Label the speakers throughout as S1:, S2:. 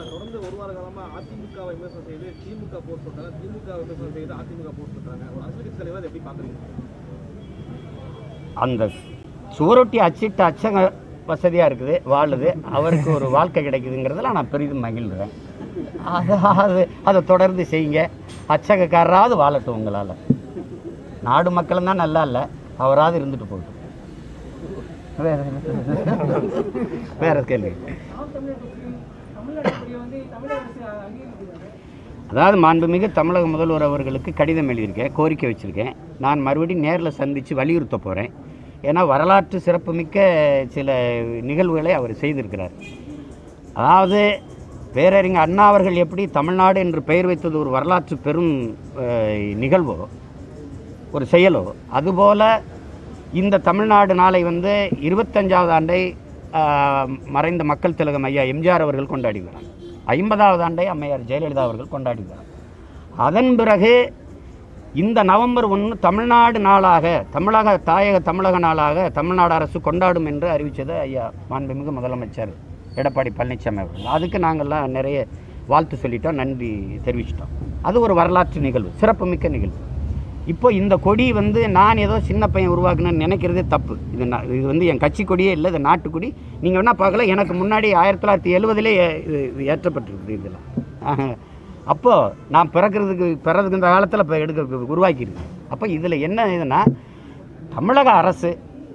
S1: தொடர்ந்து ஒரு வார காலமா அதிமுக வை விமர்சனம் செய்து திமுக போஸ்ட் சொல்றாங்க திமுக வை விமர்சனம் செய்து அதிமுக போஸ்ட் சொல்றாங்க ஒரு அரசியல் கட்சி தலைவர் அதை எப்படி பாக்குறீங்க
S2: அந்த சுவரொட்டி அச்சிட்ட அச்சக வசதியாக இருக்குது வாழுது அவருக்கு ஒரு வாழ்க்கை கிடைக்குதுங்கிறதுல நான் பெரிதும் மகிழ்கிறேன் அது அது அதை தொடர்ந்து செய்யுங்க அச்சகக்காரராவது வாழட்டும் உங்களால் நாடு மக்களும் தான் நல்லா இல்லை அவராவது இருந்துட்டு போகட்டும் வேற வேற கேள்வி அதாவது மாண்புமிகு தமிழக முதல்வர் அவர்களுக்கு கடிதம் எழுதியிருக்கேன் கோரிக்கை வச்சுருக்கேன் நான் மறுபடியும் நேரில் சந்தித்து வலியுறுத்த போகிறேன் ஏன்னா வரலாற்று சிறப்புமிக்க சில நிகழ்வுகளை அவர் செய்திருக்கிறார் அதாவது பேரறிஞர் அண்ணா அவர்கள் எப்படி தமிழ்நாடு என்று பெயர் வைத்தது ஒரு வரலாற்று பெரும் அஹ், நிகழ்வோ ஒரு செயலோ அதுபோல் இந்த தமிழ்நாடு நாளை வந்து இருபத்தஞ்சாவது ஆண்டை ஆஹ், மறைந்த மக்கள் திலகம் ஐயா எம்ஜிஆர் அவர்கள் கொண்டாடுகிறார் ஐம்பதாவது ஆண்டை அம்மையார் ஜெயலலிதா அவர்கள் கொண்டாடுகிறார் அதன் பிறகு இந்த நவம்பர் ஒன்று தமிழ்நாடு நாளாக தமிழக தாயக தமிழக நாளாக தமிழ்நாடு அரசு கொண்டாடும் என்று அறிவித்தது ஐயா மாண்புமிகு முதலமைச்சர் எடப்பாடி பழனிசாமி அவர்கள் அதுக்கு நாங்கள்லாம் நிறைய வாழ்த்து சொல்லிட்டோம் நன்றி தெரிவிச்சிட்டோம் அது ஒரு வரலாற்று நிகழ்வு சிறப்புமிக்க நிகழ்வு இப்போ இந்த கொடி வந்து நான் ஏதோ சின்ன பையன் உருவாக்குனேன்னு நினைக்கிறதே தப்பு இது நான் இது வந்து என் கட்சி கொடியே இல்லை இது நாட்டுக்கொடி நீங்கள் வேணால் பார்க்கல எனக்கு முன்னாடி ஆயிரத்தி தொள்ளாயிரத்தி எழுபதுலே இது இது ஏற்றப்பட்டிருக்குது இதெல்லாம் ஆஹ். அப்போது நான் பிறக்கிறதுக்கு பிறதுக்கு இந்த காலத்தில் இப்போ எடுக்க உருவாக்கியிருக்கு அப்போ இதில் என்ன இதுன்னா தமிழக அரசு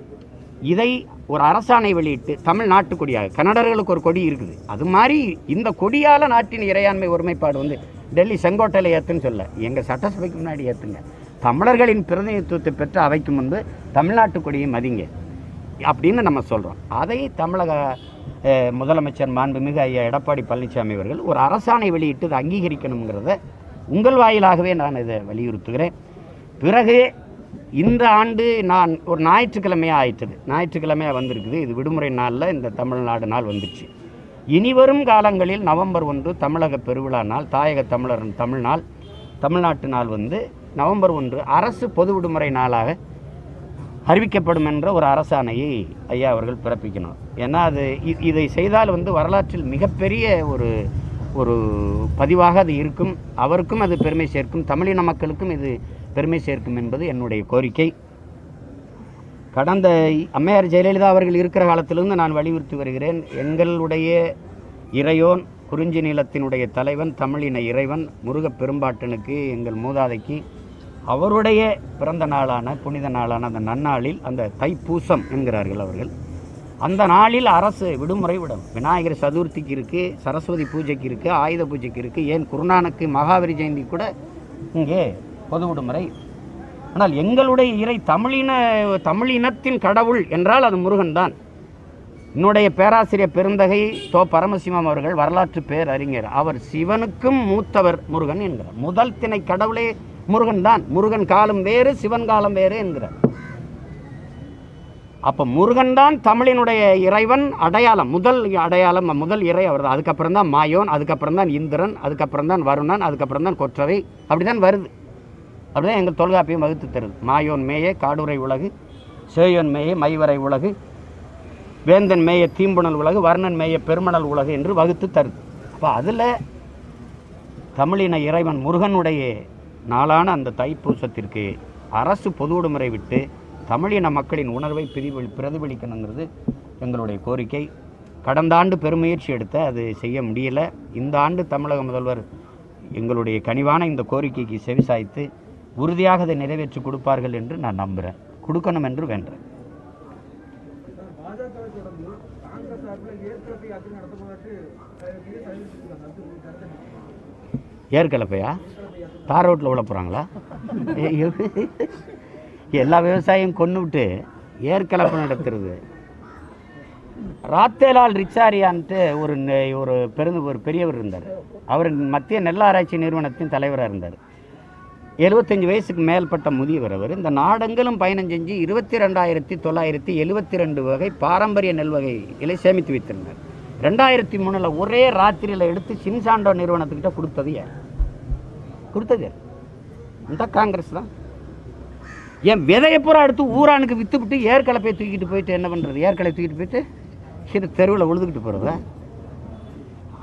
S2: இதை ஒரு அரசாணை வெளியிட்டு தமிழ் நாட்டு கொடியாக கன்னடர்களுக்கு ஒரு கொடி இருக்குது அது மாதிரி இந்த கொடியால் நாட்டின் இறையாண்மை ஒருமைப்பாடு வந்து டெல்லி செங்கோட்டையில் ஏற்றுன்னு சொல்ல எங்கள் சட்டசபைக்கு முன்னாடி ஏற்றுங்க தமிழர்களின் பிரதிநிதித்துவத்தை பெற்ற அவைக்கு முன்பு தமிழ்நாட்டு கொடியை மதிங்க அப்படின்னு நம்ம சொல்கிறோம் அதை தமிழக அஹ், முதலமைச்சர் மாண்புமிகு ஐயா எடப்பாடி பழனிசாமி அவர்கள் ஒரு அரசாணை வெளியிட்டு இதை அங்கீகரிக்கணுங்கிறத உங்கள் வாயிலாகவே நான் இதை வலியுறுத்துகிறேன் பிறகு இந்த ஆண்டு நான் ஒரு ஞாயிற்றுக்கிழமையாக ஆயிட்டது ஞாயிற்றுக்கிழமையாக வந்திருக்குது இது விடுமுறை நாளில் இந்த தமிழ்நாடு நாள் வந்துருச்சு இனிவரும் காலங்களில் நவம்பர் ஒன்று தமிழக பெருவிழா நாள் தாயக தமிழர் தமிழ்நாள் தமிழ்நாட்டு நாள் வந்து நவம்பர் ஒன்று அரசு பொது விடுமுறை நாளாக அறிவிக்கப்படும் என்ற ஒரு அரசாணையை ஐயா அவர்கள் பிறப்பிக்கணும் ஏன்னா அது இ- இதை செய்தால் வந்து வரலாற்றில் மிகப்பெரிய ஒரு ஒரு பதிவாக அது இருக்கும் அவருக்கும் அது பெருமை சேர்க்கும் தமிழின மக்களுக்கும் இது பெருமை சேர்க்கும் என்பது என்னுடைய கோரிக்கை கடந்த அம்மையார் ஜெயலலிதா அவர்கள் இருக்கிற காலத்திலிருந்து நான் வலியுறுத்தி வருகிறேன் எங்களுடைய இறையோன் குறிஞ்சி நிலத்தினுடைய தலைவன் தமிழின இறைவன் முருகப் பெரும்பாட்டனுக்கு எங்கள் மூதாதைக்கு அவருடைய பிறந்த நாளான புனித நாளான அந்த நன்னாளில் அந்த தைப்பூசம் என்கிறார்கள் அவர்கள் அந்த நாளில் அரசு விடுமுறை விடும் விநாயகர் சதுர்த்திக்கு இருக்குது சரஸ்வதி பூஜைக்கு இருக்குது ஆயுத பூஜைக்கு இருக்குது ஏன் குருநானக்கு மகாவீர் ஜெயந்தி கூட இங்கே பொது விடுமுறை ஆனால் எங்களுடைய இறை தமிழின தமிழினத்தின் கடவுள் என்றால் அது முருகன் தான் என்னுடைய பேராசிரியர் பெருந்தகை தோ பரமசிவம் அவர்கள் வரலாற்று பேர் அறிஞர் அவர் சிவனுக்கும் மூத்தவர் முருகன் என்கிறார் முதல் திணை கடவுளே முருகன் தான் முருகன் காலம் வேறு சிவன் காலம் வேறு என்கிறார் அப்போ முருகன் தான் தமிழினுடைய இறைவன் அடையாளம் முதல் அடையாளம் முதல் இறை அவர் தான் அதுக்கப்புறம் தான் மாயோன் அதுக்கப்புறம் தான் இந்திரன் அதுக்கப்புறம் தான் வருணன் அதுக்கப்புறம் தான் கொற்றவை அப்படி தான் வருது அப்படிதான் எங்கள் தொல்காப்பியம் வகுத்து தருது மாயோன் மேய காடுரை உலகு சேயோன் மேய மைவரை உலகு வேந்தன் மேய தீம்புணல் உலகு வர்ணன் மேய பெருமணல் உலகு என்று வகுத்து தருது அப்போ அதில் தமிழின இறைவன் முருகனுடைய நாளான அந்த தைப்பூசத்திற்கு அரசு பொது விடுமுறை விட்டு தமிழின மக்களின் உணர்வை பிரதிபலி பிரதிபலிக்கணுங்கிறது எங்களுடைய கோரிக்கை கடந்த ஆண்டு பெருமுயற்சி எடுத்த அது செய்ய முடியல இந்த ஆண்டு தமிழக முதல்வர் எங்களுடைய கனிவான இந்த கோரிக்கைக்கு செவிசாய்த்து உறுதியாக அதை நிறைவேற்றி கொடுப்பார்கள் என்று நான் நம்புகிறேன் கொடுக்கணும் என்று வேண்டேன்
S1: பாஜகவை தொடர்ந்து காங்கிரஸ் சார்பில் ஏற்கனவே யாத்திரை நடத்தப்படுவதற்கு அறிவிச்சிருக்காங்க அது ஒரு கருத்து என்ன?
S2: ஏற்கலப்பையா தார் ரோட்டில் விழ போகிறாங்களா எல்லா விவசாயியும் கொண்டு விட்டு ஏற்கலப்பை நடத்துறது ராத்தேலால் ரிச்சாரியான்ட்டு ஒரு நெ- ஒரு பெரு ஒரு பெரியவர் இருந்தார் அவர் மத்திய நெல் ஆராய்ச்சி நிறுவனத்தின் தலைவராக இருந்தார் எழுபத்தஞ்சு வயசுக்கு மேல்பட்ட முதியவர் அவர் இந்த நாடெங்கிலும் பயணம் செஞ்சு இருபத்தி ரெண்டாயிரத்தி தொள்ளாயிரத்தி எழுபத்தி ரெண்டு வகை பாரம்பரிய நெல் வகைகளை சேமித்து வைத்திருந்தார் ரெண்டாயிரத்தி மூணில் ஒரே ராத்திரியில் எடுத்து சின்சாண்டோ நிறுவனத்துக்கிட்ட கொடுத்தது யார் கொடுத்தது யார் இந்த காங்கிரஸ் தான் என் விதையை பூரா எடுத்து ஊரானுக்கு விற்றுவிட்டு ஏற்கலப்பையை தூக்கிட்டு போயிட்டு என்ன பண்ணுறது ஏற்கலை தூக்கிட்டு போயிட்டு இது தெருவில் உழுதுகிட்டு போகிறதா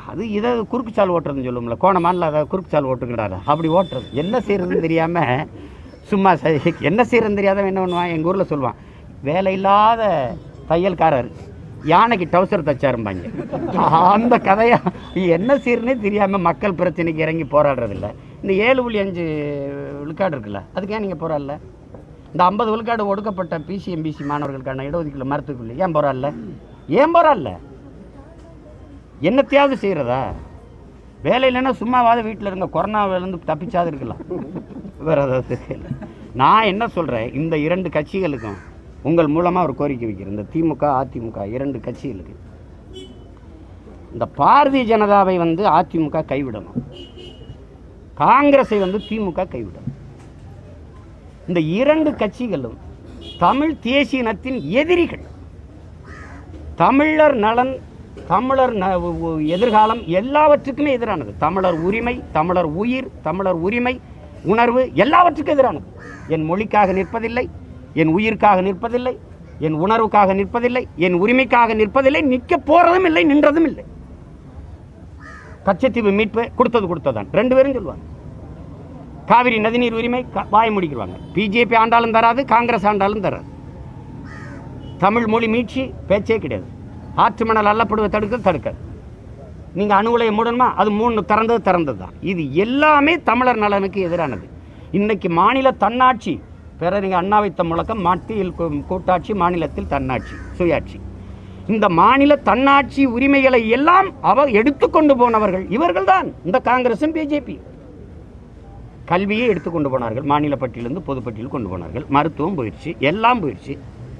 S2: அது இதை குறுக்கு சால் ஓட்டுறதுன்னு சொல்லுவோம்ல கோணமானில் அதை குறுக்கு சால் ஓட்டுங்கிறாரு அப்படி ஓட்டுறது என்ன செய்யறதுன்னு தெரியாமல் சும்மா ச- என்ன செய்யறதுன்னு தெரியாதவன் என்ன பண்ணுவான் எங்கள் ஊரில் சொல்லுவான் வேலை இல்லாத தையல்காரர் யானைக்கு டவுசர் தச்சாரும்பாங்க அந்த கதையா என்ன செய்யறதுனே தெரியாமல் மக்கள் பிரச்சனைக்கு இறங்கி போராடுறதில்ல இந்த ஏழு புள்ளி அஞ்சு விழுக்காடு இருக்குல்ல அதுக்கு ஏன் நீங்கள் போராடல இந்த ஐம்பது விழுக்காடு ஒடுக்கப்பட்ட பிசிஎம்பிசி மாணவர்களுக்கான இடஒதுக்கீடு மரத்துக்குள்ள ஏன் போராடல ஏன் போராடல என்னத்தையாவது செய்கிறதா வேலை இல்லைன்னா சும்மாவாத வீட்டில் இருங்க கொரோனாவிலேருந்து தப்பிச்சாது இருக்கலாம் வேறு ஏதாவது இல்லை நான் என்ன சொல்கிறேன் இந்த இரண்டு கட்சிகளுக்கும் உங்கள் மூலமாக ஒரு கோரிக்கை வைக்கிறேன் இந்த திமுக அதிமுக இரண்டு கட்சிகளுக்கு இந்த பாரதிய ஜனதாவை வந்து அதிமுக கைவிடணும் காங்கிரஸை வந்து திமுக கைவிடணும் இந்த இரண்டு கட்சிகளும் தமிழ் தேசிய இனத்தின் எதிரிகள் தமிழர் நலன் தமிழர் ந- உ- உ- எதிர்காலம் எல்லாவற்றுக்குமே எதிரானது தமிழர் உரிமை தமிழர் உயிர் தமிழர் உரிமை உணர்வு எல்லாவற்றுக்கும் எதிரானது என் மொழிக்காக நிற்பதில்லை என் உயிருக்காக நிற்பதில்லை என் உணர்வுக்காக நிற்பதில்லை என் உரிமைக்காக நிற்பதில்லை நிற்க போறதும் இல்லை நின்றதும் இல்லை கச்சத்தீவு மீட்பு கொடுத்தது கொடுத்ததான் ரெண்டு பேரும் சொல்லுவாங்க காவிரி நதிநீர் உரிமை க- வாய் முடிக்கிடுவாங்க பிஜேபி ஆண்டாலும் தராது காங்கிரஸ் ஆண்டாலும் தராது தமிழ் மொழி மீட்சி பேச்சே கிடையாது ஆற்று மணல் அள்ளப்படுவதை தடுக்க தடுக்காது நீங்கள் அணு உலையை மூடணுமா அது மூணு திறந்தது திறந்தது தான் இது எல்லாமே தமிழர் நலனுக்கு எதிரானது இன்னைக்கு மாநில தன்னாட்சி பேரறிஞர் அண்ணா வைத்த முழக்கம் மத்தியில் கூ- கூட்டாட்சி மாநிலத்தில் தன்னாட்சி சுயாட்சி இந்த மாநில தன்னாட்சி உரிமைகளை எல்லாம் அவர் எடுத்துக்கொண்டு போனவர்கள் இவர்கள்தான் இந்த காங்கிரசும் பிஜேபி கல்வியை எடுத்துக்கொண்டு போனார்கள் மாநில பட்டியலிருந்து பொதுப்பட்டியல் கொண்டு போனார்கள் மருத்துவம் போயிடுச்சு எல்லாம் போயிடுச்சு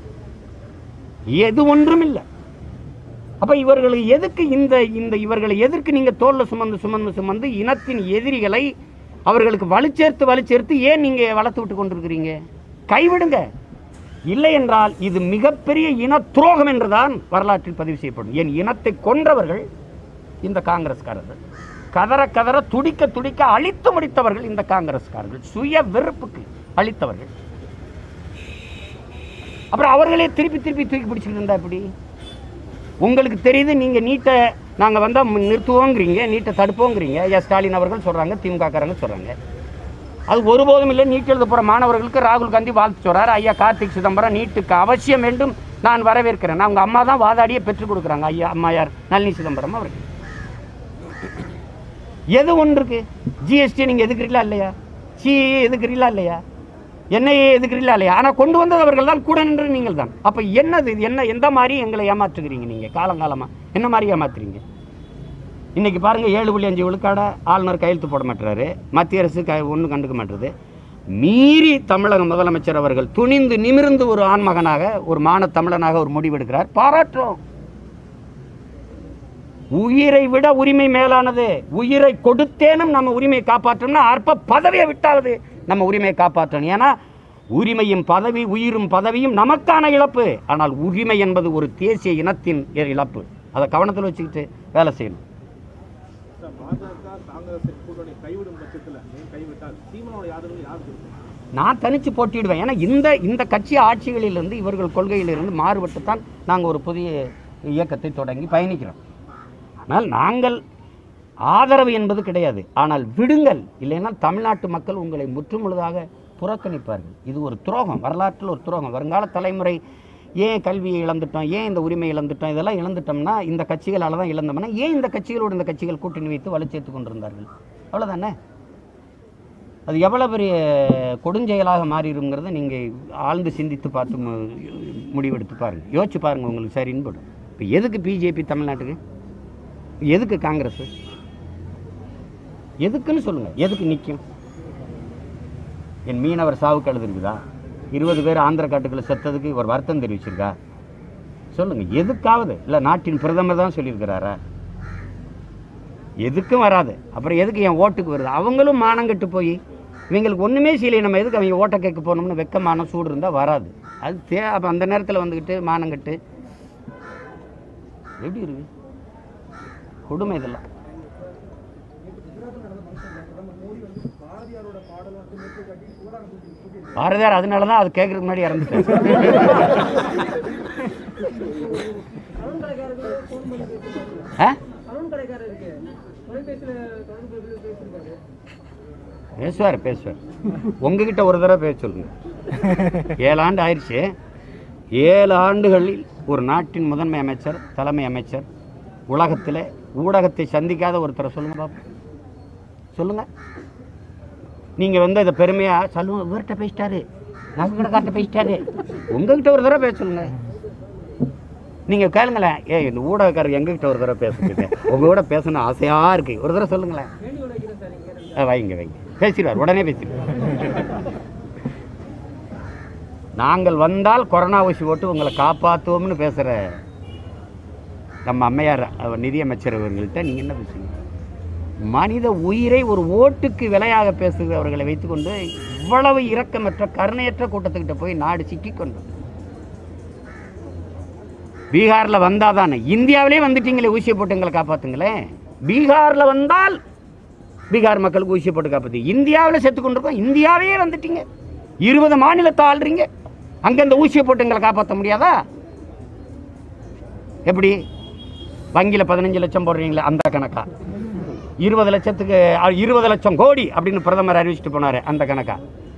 S2: எது ஒன்றும் இல்லை அப்ப இவர்களுக்கு எதுக்கு இந்த இந்த இவர்களை எதற்கு நீங்க தோல்ல சுமந்து சுமந்து சுமந்து இனத்தின் எதிரிகளை அவர்களுக்கு வலுச்சேர்த்து வலுச்சேர்த்து ஏன் நீங்க வளர்த்து விட்டு கொண்டிருக்கிறீங்க கைவிடுங்க இல்லை என்றால் இது மிகப்பெரிய இன துரோகம் என்றுதான் வரலாற்றில் பதிவு செய்யப்படும் என் இனத்தை கொன்றவர்கள் இந்த காங்கிரஸ்காரர்கள் கதற கதற துடிக்க துடிக்க அழித்து முடித்தவர்கள் இந்த காங்கிரஸ்காரர்கள் சுய வெறுப்புக்கு அழித்தவர்கள் அப்புறம் அவர்களே திருப்பி திருப்பி தூக்கி பிடிச்சிட்டு இருந்தா எப்படி உங்களுக்கு தெரியுது நீங்கள் நீட்டை நாங்கள் வந்தால் நிறுத்துவோங்கிறீங்க நீட்டை தடுப்போங்கிறீங்க ஐயா ஸ்டாலின் அவர்கள் சொல்கிறாங்க திமுககாரங்க சொல்கிறாங்க அது ஒருபோதும் இல்லை நீட் எழுத போகிற மாணவர்களுக்கு ராகுல் காந்தி வாழ்த்து சொல்கிறார் ஐயா கார்த்திக் சிதம்பரம் நீட்டுக்கு அவசியம் வேண்டும் நான் வரவேற்கிறேன் அவங்க அம்மா தான் வாதாடியே பெற்றுக் கொடுக்குறாங்க ஐயா அம்மாயார் நளினி சிதம்பரம் அவர்கள் எது ஒன்று இருக்கு ஜிஎஸ்டி நீங்கள் எதுக்குறீங்களா இல்லையா சிஏ எதுக்குறீங்களா இல்லையா என்ஐஏ எதுக்குறீங்களா இல்லையா ஆனால் கொண்டு வந்தது அவர்கள் தான் கூட நின்று நீங்கள் தான் அப்போ என்னது இது என்ன எந்த மாதிரி எங்களை ஏமாற்றுகிறீங்க நீங்கள் காலங்காலமாக என்ன மாதிரி ஏமாத்துறீங்க இன்னைக்கு பாருங்க ஏழு புள்ளி அஞ்சு விழுக்காட ஆளுநர் கையெழுத்து போட மாட்டுறாரு மத்திய அரசு க ஒன்றும் கண்டுக்க மாட்டுறது மீறி தமிழக முதலமைச்சர் அவர்கள் துணிந்து நிமிர்ந்து ஒரு ஆண்மகனாக ஒரு மான தமிழனாக ஒரு முடிவெடுக்கிறார் பாராட்டுறோம் உயிரை விட உரிமை மேலானது உயிரை கொடுத்தேனும் நம்ம உரிமையை காப்பாற்றணும்னா அற்ப பதவியை விட்டாவது நம்ம உரிமையை காப்பாற்றணும் ஏன்னா உரிமையும் பதவி உயிரும் பதவியும் நமக்கான இழப்பு ஆனால் உரிமை என்பது ஒரு தேசிய இனத்தின் இழப்பு அதை கவனத்தில் வச்சுக்கிட்டு வேலை செய்யணும்
S1: சார், பாஜக காங்கிரஸ் கூட்டணி கைவிடும் பட்சத்தில் நீங்கள் கைவிட்டால் சீமானோட ஆதரவு யாருக்கு இருக்கும்
S2: நான் தனித்து போட்டியிடுவேன் ஏன்னா இந்த இந்த கட்சி ஆட்சிகளிலிருந்து இவர்கள் கொள்கையிலிருந்து மாறுபட்டு தான் நாங்கள் ஒரு புதிய இயக்கத்தை தொடங்கி பயணிக்கிறோம் ஆனால் நாங்கள் ஆதரவு என்பது கிடையாது ஆனால் விடுங்கள் இல்லைன்னா தமிழ்நாட்டு மக்கள் உங்களை முற்றுமுழுதாக புறக்கணிப்பார்கள் இது ஒரு துரோகம் வரலாற்றில் ஒரு துரோகம் வருங்கால தலைமுறை ஏன் கல்வியை இழந்துட்டோம் ஏன் இந்த உரிமை இழந்துட்டோம் இதெல்லாம் இழந்துட்டோம்னா இந்த கட்சிகளால் தான் இழந்தோம்னா ஏன் இந்த கட்சிகளோடு இந்த கட்சிகள் கூட்டணி வைத்து வலுச்சேர்த்து கொண்டிருந்தார்கள் அவ்வளோதானே அது எவ்வளோ பெரிய கொடுஞ்செயலாக மாறிடுங்கிறத நீங்கள் ஆழ்ந்து சிந்தித்து பார்த்து மு- முடிவெடுத்து பாருங்கள் யோசிச்சு பாருங்கள் உங்களுக்கு சரின்னு படும் இப்போ எதுக்கு பிஜேபி தமிழ்நாட்டுக்கு எதுக்கு காங்கிரஸ் எதுக்குன்னு சொல்லுங்கள் எதுக்கு நிற்கும் என் மீனவர் சாவுக்கு அழுதுருக்குதா இருபது பேர் ஆந்திர காட்டுக்குள்ள செத்ததுக்கு ஒரு வருத்தம் தெரிவிச்சிருக்கா சொல்லுங்கள் எதுக்காவது இல்லை நாட்டின் பிரதமர் தான் சொல்லியிருக்கிறாரா எதுக்கும் வராது அப்புறம் எதுக்கு என் ஓட்டுக்கு வருது அவங்களும் மானங்கெட்டு போய் இவங்களுக்கு ஒன்றுமே செய்யலை நம்ம எதுக்கு அவங்க ஓட்டை கேட்க போனோம்னு வெக்கமான சூடு இருந்தால் வராது அது தே அப்போ அந்த நேரத்தில் வந்துக்கிட்டு மானங்கெட்டு எப்படி இருக்கு கொடுமை இதெல்லாம் பாரதியார் அதனால தான் அது கேட்கறதுக்கு முன்னாடி இறந்துட்டார்
S3: சலூன் கடைக்காரருக்கு ஃபோன் பண்ணி பேசுறாரு
S2: ஆ
S3: சலூன் கடைக்காரருக்கு தொலைபேசியில தொடர்பு கொண்டு பேசியிருக்காரு
S2: பேசுவார் பேசுவார் உங்ககிட்ட ஒரு தடவை பேச சொல்லுங்க ஏழு ஆண்டு ஆயிடுச்சு ஏழு ஆண்டுகளில் ஒரு நாட்டின் முதன்மை அமைச்சர் தலைமை அமைச்சர் உலகத்தில் ஊடகத்தை சந்திக்காத ஒருத்தரை சொல்லுங்க பாப்போம் சொல்லுங்க நீங்க வந்து இதை பெருமையா சொல்லுங்க இவர்கிட்ட பேசிட்டாரு நகக்கடைக்கார்ட்ட பேசிட்டாரு உங்ககிட்ட ஒரு தடவை பேச சொல்லுங்க நீங்க கேளுங்களேன் ஏ இந்த ஊடகக்காரர் எங்ககிட்ட ஒரு தடவை பேசுறீங்க உங்க கூட பேசணும் ஆசையா இருக்கு ஒரு தடவை சொல்லுங்களேன்
S3: வேண்டுகோள் வைக்கிறேன் சார் இங்கே
S2: ஆ, வைங்க வைங்க பேசிடுவார் உடனே பேசிடுவார் நாங்கள் வந்தால் கொரோனா ஊசி போட்டு உங்களை காப்பாற்றுவோம்னு பேசுகிற நம்ம அம்மையார் அவர் நிதியமைச்சர் அவர்கள்ட்ட நீங்கள் என்ன பேசுறீங்க மனித உயிரை ஒரு ஓட்டுக்கு விலையாக பேசுகிறவர்களை வைத்துக்கொண்டு இவ்வளவு இரக்கமற்ற கருணையற்ற கூட்டத்துக்கிட்ட போய் நாடு சிக்கிக்கொண்டு பீகாரில் வந்தால் தானே இந்தியாவிலே வந்துட்டீங்களே ஊசியை போட்டு எங்களை காப்பாற்றுங்களேன் பீகாரில் வந்தால் பீகார் மக்களுக்கு ஊசி போட்டு காப்பாற்றி இந்தியாவில் செத்து கொண்டிருக்கோம் இந்தியாவே வந்துட்டீங்க இருபது மாநிலத்தை ஆள்றீங்க அங்கே இந்த ஊசியை போட்டு எங்களை காப்பாற்ற முடியாதா எப்படி வங்கியில் பதினஞ்சு லட்சம் போடுறீங்களே அந்த கணக்கா இருபது லட்சத்துக்கு அ, இருபது லட்சம் கோடி அப்படின்னு பிரதமர் அறிவிச்சிட்டு போனார் அந்த கணக்கா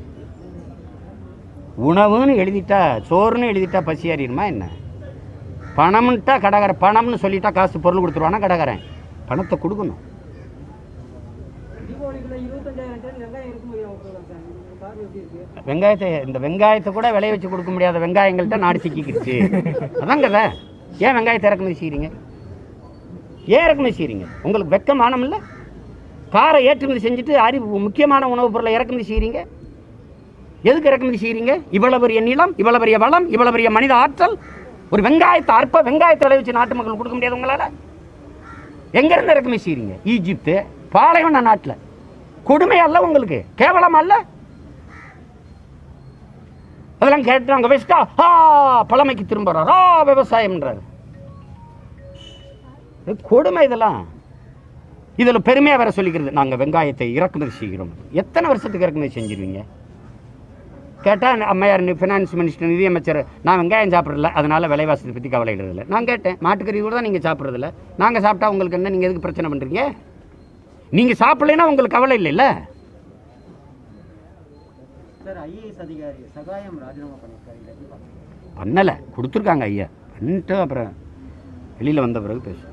S2: உணவுன்னு எழுதிட்டா சோறுன்னு எழுதிட்டா பசி அறியுமா என்ன பணம்ன்ட்டா கடைக்காரன் பணம்னு சொல்லிட்டா காசு பொருள் கொடுத்துருவானா கடைக்காரன் பணத்தை கொடுக்கணும்
S3: தீபாவளிக்குள்ள இருபத்தஞ்சாயிரம் டன் வெங்காயம் இருக்கும்போது போகலாம் சார் உங்க பார்வை எப்படி இருக்கு
S2: வெங்காயத்தை இந்த வெங்காயத்தை கூட விளைய வச்சு கொடுக்க முடியாத வெங்காயங்கள்ட்ட நாடு சிக்கிக்கிடுச்சு அதான் கதை ஏன் வெங்காயத்தை இறக்குமதி செய்கிறீங்க ஏன் இறக்குமதி செய்கிறீங்க உங்களுக்கு வெக்கமானம் இல்லை காரை ஏற்றுமதி செஞ்சுட்டு அறிவு முக்கியமான உணவுப் பொருளை இறக்குமதி செய்கிறீங்க எதுக்கு இறக்குமதி செய்கிறீங்க இவ்வளவு பெரிய நிலம் இவ்வளவு பெரிய வளம் இவ்வளவு பெரிய மனித ஆற்றல் ஒரு வெங்காயத்தை அற்ப வெங்காயத்தை விளைவிச்சு நாட்டு மக்கள் கொடுக்க முடியாது உங்களால் எங்கேருந்து இறக்குமதி செய்கிறீங்க ஈஜிப்து பாலைவன நாட்டில் கொடுமை அல்ல உங்களுக்கு கேவலம் அல்ல அதெல்லாம் கேட்டாங்க வச்சுட்டா ஆ பழமைக்கு திரும்புறார் ஆ விவசாயம்ன்றாரு இது கொடுமை இதெல்லாம் இதில் பெருமையாக வேற சொல்லிக்கிறது நாங்கள் வெங்காயத்தை இறக்குமதி செய்கிறோம் எத்தனை வருஷத்துக்கு இறக்குமதி செஞ்சிருவீங்க கேட்டால் அம்மையார் ஃபினான்ஸ் மினிஸ்டர் நிதியமைச்சர் நான் வெங்காயம் சாப்பிட்றதில்ல அதனால விலைவாசத்தை பற்றி கவலையிடுறதில்ல நான் கேட்டேன் மாட்டுக்கறி கூட தான் நீங்கள் சாப்பிட்றதில்ல நாங்கள் சாப்பிட்டா உங்களுக்கு என்ன நீங்கள் எதுக்கு பிரச்சனை பண்ணுறீங்க நீங்கள் சாப்பிடலைன்னா உங்களுக்கு கவலை இல்லைல்ல
S3: சார் ஐஏஎஸ் அதிகாரி சகாயம் ராஜினாமா பண்ணியிருக்காரு இதை எப்படி பார்க்குறீங்க?
S2: பண்ணலை கொடுத்துருக்காங்க ஐயா பண்ணிட்டு அப்புறம் வெளியில் வந்த பிறகு பேசுவோம்